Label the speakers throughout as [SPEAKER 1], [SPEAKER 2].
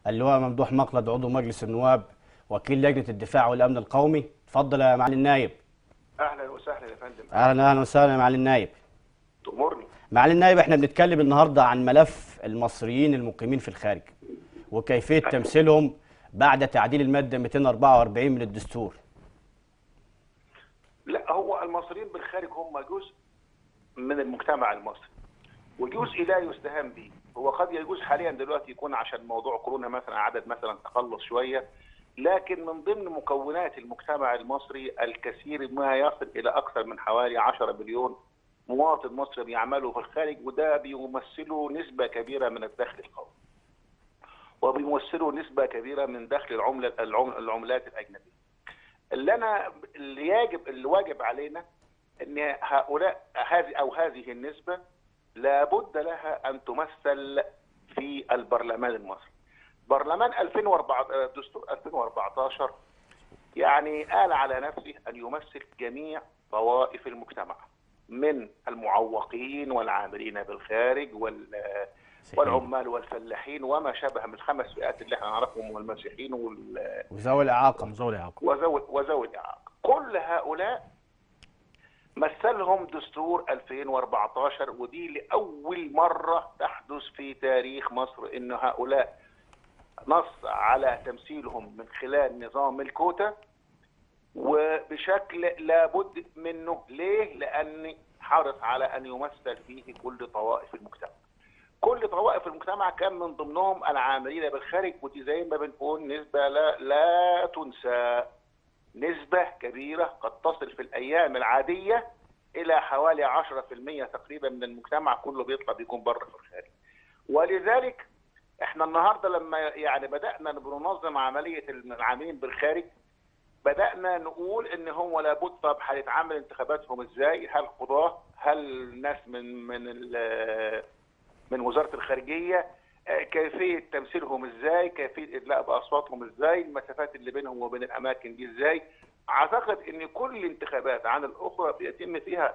[SPEAKER 1] اللواء ممدوح مقلد عضو مجلس النواب وكيل لجنه الدفاع والامن القومي اتفضل يا معالي النايب
[SPEAKER 2] اهلا وسهلا يا فندم
[SPEAKER 1] اهلا اهلا وسهلا يا معالي النايب
[SPEAKER 2] تأمرني
[SPEAKER 1] معالي النايب احنا بنتكلم النهارده عن ملف المصريين المقيمين في الخارج وكيفيه تمثيلهم بعد تعديل الماده 244 من الدستور
[SPEAKER 2] لا هو المصريين بالخارج هم جزء من المجتمع المصري وجزء لا يستهان به هو قد يجوز حاليا دلوقتي يكون عشان موضوع كورونا مثلا عدد مثلا تقلص شويه لكن من ضمن مكونات المجتمع المصري الكثير ما يصل الى اكثر من حوالي 10 مليون مواطن مصري بيعملوا في الخارج وده بيمثلوا نسبه كبيره من الدخل القومي. وبيمثلوا نسبه كبيره من دخل العمله العم- العملات الاجنبيه. اللي انا اللي يجب اللي واجب علينا ان هؤلاء هذه او هذه النسبه لابد لها ان تمثل في البرلمان المصري. برلمان 2004 دستور 2014 يعني قال على نفسه ان يمثل جميع طوائف المجتمع من المعوقين والعاملين بالخارج وال والعمال والفلاحين وما شابه من الخمس فئات اللي احنا نعرفهم والمسيحيين وال
[SPEAKER 1] وذوي الاعاقه
[SPEAKER 3] مزول إعاقة
[SPEAKER 2] وذوي وذوي الاعاقه كل هؤلاء مثلهم دستور 2014 ودي لاول مره تحدث في تاريخ مصر ان هؤلاء نص على تمثيلهم من خلال نظام الكوتا وبشكل لابد منه ليه؟ لان حرص على ان يمثل فيه كل طوائف المجتمع. كل طوائف المجتمع كان من ضمنهم العاملين بالخارج ودي زي ما بنقول نسبه لا, لا تنسى نسبه كبيره قد تصل في الايام العاديه الى حوالي 10% تقريبا من المجتمع كله بيطلع بيكون بره في الخارج. ولذلك احنا النهارده لما يعني بدانا بننظم عمليه العاملين بالخارج بدانا نقول ان هو لابد طب هيتعمل انتخاباتهم ازاي؟ هل قضاه؟ هل ناس من من ال- من وزاره الخارجيه؟ آه، كيفيه تمثيلهم ازاي؟ كيفيه ادلاء باصواتهم ازاي؟ المسافات اللي بينهم وبين الاماكن دي ازاي؟ اعتقد ان كل انتخابات عن الاخرى بيتم فيها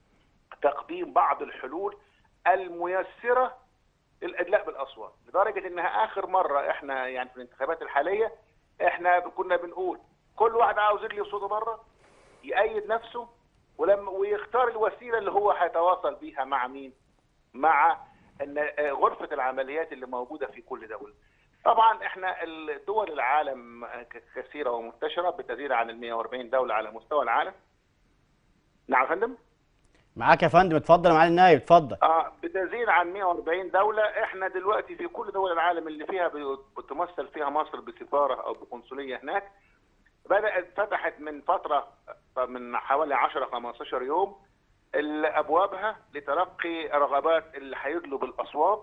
[SPEAKER 2] تقديم بعض الحلول الميسره للادلاء بالاصوات لدرجه انها اخر مره احنا يعني في الانتخابات الحاليه احنا كنا بنقول كل واحد عاوز يجلي صوته بره يأيد نفسه ولما ويختار الوسيله اللي هو هيتواصل بيها مع مين؟ مع ان آه، غرفه العمليات اللي موجوده في كل دوله. طبعا احنا الدول العالم آه، ك- كثيره ومنتشره بتزيد عن ال 140 دوله على مستوى العالم. نعم يا فندم؟
[SPEAKER 1] معاك يا فندم اتفضل يا معالي النايب اتفضل
[SPEAKER 2] اه بتزيد عن 140 دولة احنا دلوقتي في كل دول العالم اللي فيها بي- بتمثل فيها مصر بسفارة او بقنصلية هناك بدأت فتحت من فترة من حوالي 10 15 يوم ال- ابوابها لتلقي رغبات اللي هيدلوا بالاصوات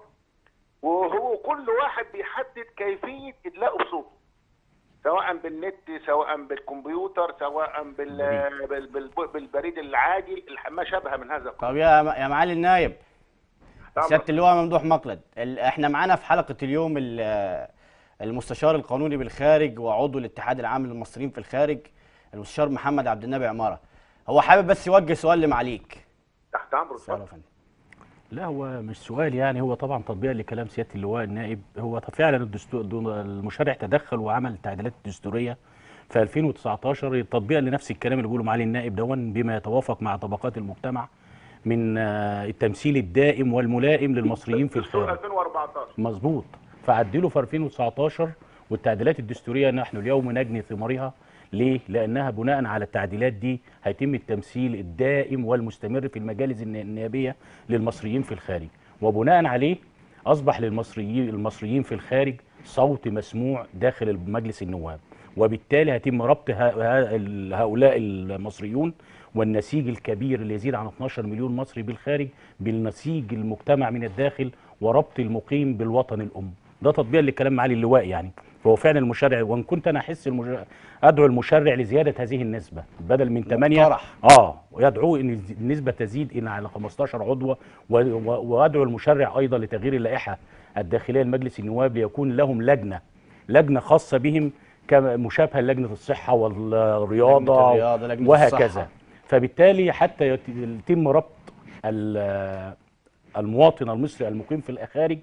[SPEAKER 2] وهو كل واحد بيحدد كيفية ادلاء بصوته سواء بالنت سواء بالكمبيوتر سواء بال... بال... بال... بالبريد العاجل ما شابه من هذا
[SPEAKER 1] طب يا يا معالي النايب
[SPEAKER 2] طبعاً.
[SPEAKER 1] سياده اللواء ممدوح مقلد ال- احنا معانا في حلقه اليوم ال- المستشار القانوني بالخارج وعضو الاتحاد العام للمصريين في الخارج المستشار محمد عبد النبي عماره هو حابب بس يوجه سؤال لمعاليك
[SPEAKER 2] تحت امره
[SPEAKER 1] سؤال يا
[SPEAKER 2] اتفضل.
[SPEAKER 1] فندم
[SPEAKER 3] لا هو مش سؤال يعني هو طبعا تطبيقا لكلام سياده اللواء النائب هو فعلا الدستور المشرع تدخل وعمل التعديلات الدستوريه في 2019 تطبيقا لنفس الكلام اللي بيقوله معالي النائب دون بما يتوافق مع طبقات المجتمع من آه، التمثيل الدائم والملائم للمصريين في
[SPEAKER 2] دستور
[SPEAKER 3] الخارج
[SPEAKER 2] 2014
[SPEAKER 3] مظبوط فعدلوا في 2019 والتعديلات الدستوريه نحن اليوم نجني ثمارها ليه؟ لانها بناء على التعديلات دي هيتم التمثيل الدائم والمستمر في المجالس الن- النيابيه للمصريين في الخارج وبناء عليه اصبح للمصريين المصريين في الخارج صوت مسموع داخل مجلس النواب وبالتالي هيتم ربط ه- ه- ال- هؤلاء المصريون والنسيج الكبير اللي يزيد عن 12 مليون مصري بالخارج بالنسيج المجتمع من الداخل وربط المقيم بالوطن الام ده تطبيقا لكلام معالي اللواء يعني فهو فعلا المشرع وان كنت انا احس المج... ادعو المشرع لزياده هذه النسبه بدل من 8
[SPEAKER 1] مقترح.
[SPEAKER 3] اه ويدعو ان النسبه تزيد الى على 15 عضو و... و... وادعو المشرع ايضا لتغيير اللائحه الداخليه لمجلس النواب ليكون لهم لجنه لجنه خاصه بهم كمشابهه لجنه الصحه والرياضه
[SPEAKER 1] لجنة الرياضة، لجنة
[SPEAKER 3] وهكذا
[SPEAKER 1] الصحة.
[SPEAKER 3] فبالتالي حتى يت- يتم ربط ال- المواطن المصري المقيم في الخارج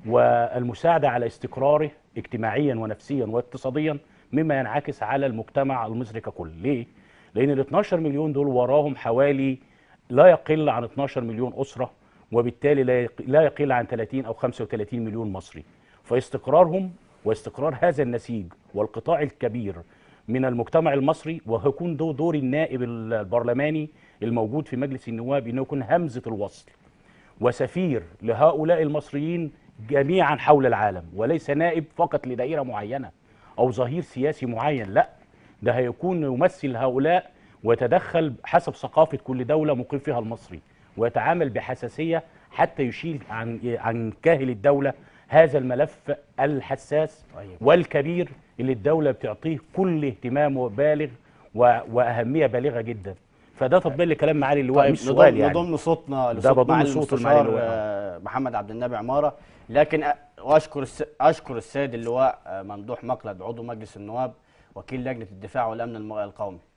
[SPEAKER 3] والمساعده على استقراره اجتماعيا ونفسيا واقتصاديا مما ينعكس على المجتمع المصري ككل ليه لان ال 12 مليون دول وراهم حوالي لا يقل عن 12 مليون اسره وبالتالي لا يق- لا يقل عن 30 او 35 مليون مصري فاستقرارهم واستقرار هذا النسيج والقطاع الكبير من المجتمع المصري وهيكون دو دور النائب البرلماني الموجود في مجلس النواب انه يكون همزه الوصل وسفير لهؤلاء المصريين جميعا حول العالم وليس نائب فقط لدائره معينه او ظهير سياسي معين لا ده هيكون يمثل هؤلاء ويتدخل حسب ثقافه كل دوله مقيم فيها المصري ويتعامل بحساسيه حتى يشيل عن عن كاهل الدوله هذا الملف الحساس
[SPEAKER 1] طيب.
[SPEAKER 3] والكبير اللي الدوله بتعطيه كل اهتمام بالغ و- واهميه بالغه جدا فده تطبيق لكلام معالي اللواء
[SPEAKER 1] طيب
[SPEAKER 3] مش سؤال
[SPEAKER 1] نضم,
[SPEAKER 3] يعني
[SPEAKER 1] نضم صوتنا
[SPEAKER 3] ده
[SPEAKER 1] لصوت
[SPEAKER 3] بضم
[SPEAKER 1] معالي
[SPEAKER 3] صوت
[SPEAKER 1] المستشار
[SPEAKER 3] المعالي اللواء.
[SPEAKER 1] آه، محمد عبد النبي عماره لكن أ- واشكر الس... اشكر السيد اللواء آه، ممدوح مقلد عضو مجلس النواب وكيل لجنه الدفاع والامن الم- القومي